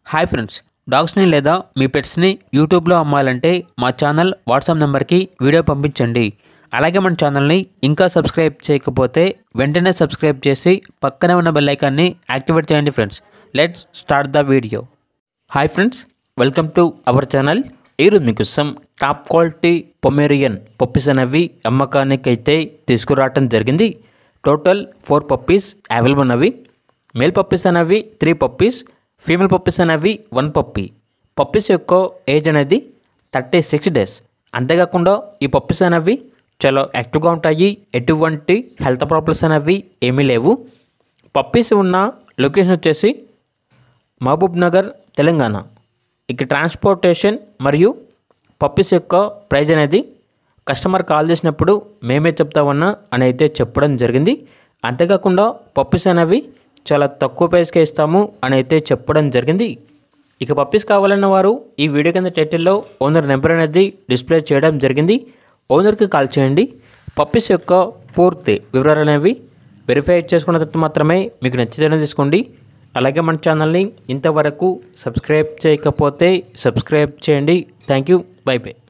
hi friends డాగ్స్ని లేదా మీ పెట్స్ని యూట్యూబ్లో అమ్మాలంటే మా ఛానల్ వాట్సాప్ నెంబర్కి వీడియో పంపించండి అలాగే మన ఛానల్ని ఇంకా సబ్స్క్రైబ్ చేయకపోతే వెంటనే సబ్స్క్రైబ్ చేసి పక్కనే ఉన్న బెల్ ఐకాన్ని యాక్టివేట్ చేయండి friends let's start the video hi friends welcome to our channel ఈరోజు మీకోసం టాప్ క్వాలిటీ పొమేరియన్ పప్పీస్ అనేవి అమ్మకానికి అయితే తీసుకురావటం జరిగింది టోటల్ ఫోర్ పప్పీస్ అవైలబుల్ ఉన్నవి మేల్ పప్పీస్ అనేవి త్రీ పప్పీస్ ఫీమేల్ పప్పీస్ అనేవి వన్ పప్పీ పప్పీస్ యొక్క ఏజ్ అనేది థర్టీ సిక్స్ డేస్ అంతేకాకుండా ఈ పప్పీస్ అనేవి చాలా యాక్టివ్గా ఉంటాయి ఎటువంటి హెల్త్ ప్రాబ్లమ్స్ అనేవి ఏమీ లేవు పప్పీస్ ఉన్న లొకేషన్ వచ్చేసి మహబూబ్ నగర్ తెలంగాణ ఇక ట్రాన్స్పోర్టేషన్ మరియు పప్పీస్ యొక్క ప్రైజ్ అనేది కస్టమర్ కాల్ చేసినప్పుడు మేమే చెప్తామన్నా అని అయితే చెప్పడం జరిగింది అంతేకాకుండా పప్పీస్ అనేవి చాలా తక్కువ ప్రైస్కే ఇస్తాము అని అయితే చెప్పడం జరిగింది ఇక పప్పీస్ కావాలన్న వారు ఈ వీడియో కింద టైటిల్లో ఓనర్ నెంబర్ అనేది డిస్ప్లే చేయడం జరిగింది ఓనర్కి కాల్ చేయండి పప్పీస్ యొక్క పూర్తి వివరాలు అనేవి వెరిఫై చేసుకున్న తర్వాత మాత్రమే మీకు నచ్చితేనే తీసుకోండి అలాగే మన ఛానల్ని ఇంతవరకు సబ్స్క్రైబ్ చేయకపోతే సబ్స్క్రైబ్ చేయండి థ్యాంక్ యూ బై బై